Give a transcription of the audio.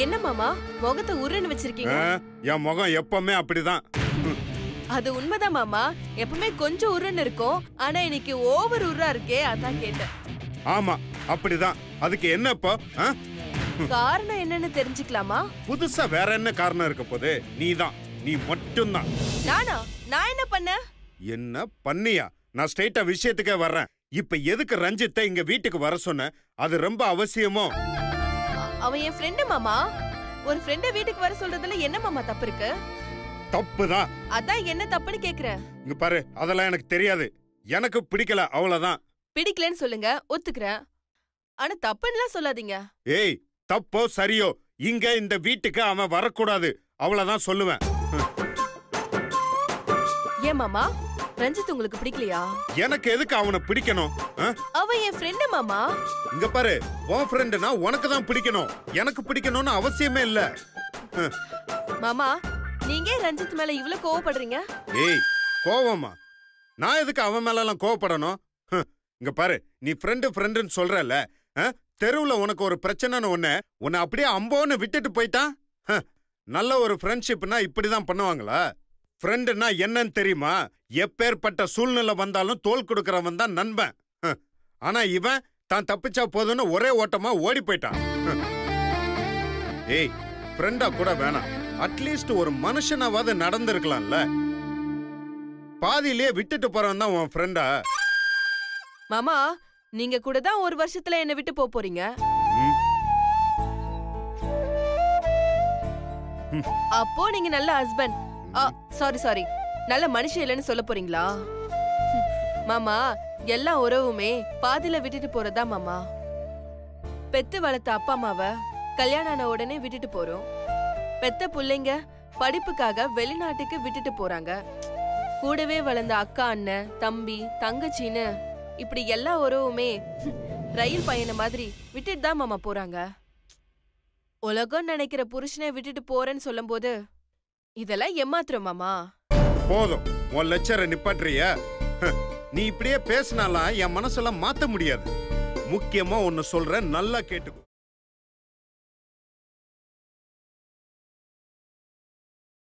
என்ன மாமா முகத்தை உருன்னு வச்சிருக்கீங்க ஆ, என் முகம் எப்பவுமே அப்படிதான் அது உண்மைதான் மாமா எப்பவுமே கொஞ்சம் உருன்னு இருக்கும் ஆனா இன்னைக்கு ஓவர் உருரா இருக்கே அதான் கேட்டேன் ஆமா அப்படிதான் அதுக்கு என்ன இப்போ ஆ? காரணம் என்னன்னு தெரிஞ்சுக்கலாமா புதுசா வேற என்ன காரணம் இருக்க போது நீதான் நீ மட்டும்தான் நானா நான் என்ன பண்ணேன் என்ன பண்ணியா நான் ஸ்ட்ரைட்டா விஷயத்துக்கே வர்றேன் இப்ப எதுக்கு ரஞ்சித்தை இங்க வீட்டுக்கு வர சொன்ன அது ரொம்ப அவசியமோ அ- அவன் என் ஃப்ரெண்டு மாமா ஒரு ஃப்ரெண்ட வீட்டுக்கு வர சொல்றதுல என்ன மாமா தப்பு இருக்கு தப்புதான் அதான் என்ன தப்புன்னு கேக்குறேன் இங்க பாரு அதெல்லாம் எனக்கு தெரியாது எனக்கு பிடிக்கல அவ்வளவுதான் பிடிக்கலன்னு சொல்லுங்க ஒத்துக்கிறேன் ஆனா தப்புன்னுலாம் சொல்லாதீங்க ஏய் தப்போ சரியோ இங்க இந்த வீட்டுக்கு அவன் வரக்கூடாது அவ்வளவுதான் சொல்லுவேன் ஏன் மாமா ரஞ்சித் உங்களுக்கு பிடிக்கலையா எனக்கு எதுக்கு அவனை பிடிக்கணும் ஆ? அவன் என் ஃப்ரெண்டு மாமா இங்க பாரு உன் ஃப்ரெண்டுனா உனக்கு தான் பிடிக்கணும் எனக்கு பிடிக்கணும்னு அவசியமே இல்ல ஹம். மாமா நீங்க ஏன் ரஞ்சித் மேல இவ்ளோ கோவப்படுறீங்க ஏய் கோவமா நான் எதுக்கு அவன் மேல எல்லாம் கோவப்படணும் ஹம். இங்க பாரு நீ ஃப்ரெண்டு ஃப்ரெண்டுன்னு சொல்றல தெருவுல உனக்கு ஒரு பிரச்சனைன்னு ஒண்ணு உன்னை அப்படியே அம்போன்னு விட்டுட்டு போயிட்டான் ஹம். நல்ல ஒரு ஃப்ரெண்ட்ஷிப்னா இப்படிதான் பண்ணுவாங்களா ஃப்ரெண்டுனா என்னன்னு தெரியுமா எப்பேற்பட்ட சூழ்நிலை வந்தாலும் தோல் கொடுக்கறவன் தான் நண்பன் ஹம். ஆனா இவன் தான் தப்பிச்சா போதும்னு ஒரே ஓட்டமா ஓடி போயிட்டான் ஹம். ஏய் ஃப்ரெண்டா கூட வேணாம் அட்லீஸ்ட் ஒரு மனுஷனாவது நடந்திருக்கலாம்ல பாதியிலேயே விட்டுட்டு போறவன் தான் உன் ஃப்ரெண்டா மாமா நீங்க கூட தான் ஒரு வருஷத்துல என்ன விட்டு போப் போறீங்க அப்போ நீங்க நல்ல ஹஸ்பண்ட் சாரி சாரி நல்ல மனுஷன் இல்லைன்னு சொல்ல போறீங்களா ஹம். மாமா எல்லா உறவுமே பாதியில விட்டுட்டு போறதா மாமா பெத்து வளர்த்த அப்பா அம்மாவ கல்யாணம் ஆன உடனே விட்டுட்டு போறோம் பெத்த புள்ளைங்க படிப்புக்காக வெளிநாட்டுக்கு விட்டுட்டு போறாங்க கூடவே வளர்ந்த அக்கா அண்ணன் தம்பி தங்கச்சின்னு இப்படி எல்லா உறவுமே ஹம், ரயில் பயணம் மாதிரி விட்டுட்டு தான் மாமா போறாங்க உலகம் நினைக்கிற புருஷனை விட்டுட்டு போறேன்னு சொல்லும்போது இதெல்லாம் ஏமாத்துறோம் மாமா போதும் உன் லெக்சரை நிப்பாட்டுறிய நீ இப்படியே பேசினாலாம் என் மனசெல்லாம் மாத்த முடியாது முக்கியமா ஒன்னு சொல்றேன் நல்லா கேட்டுக்கோ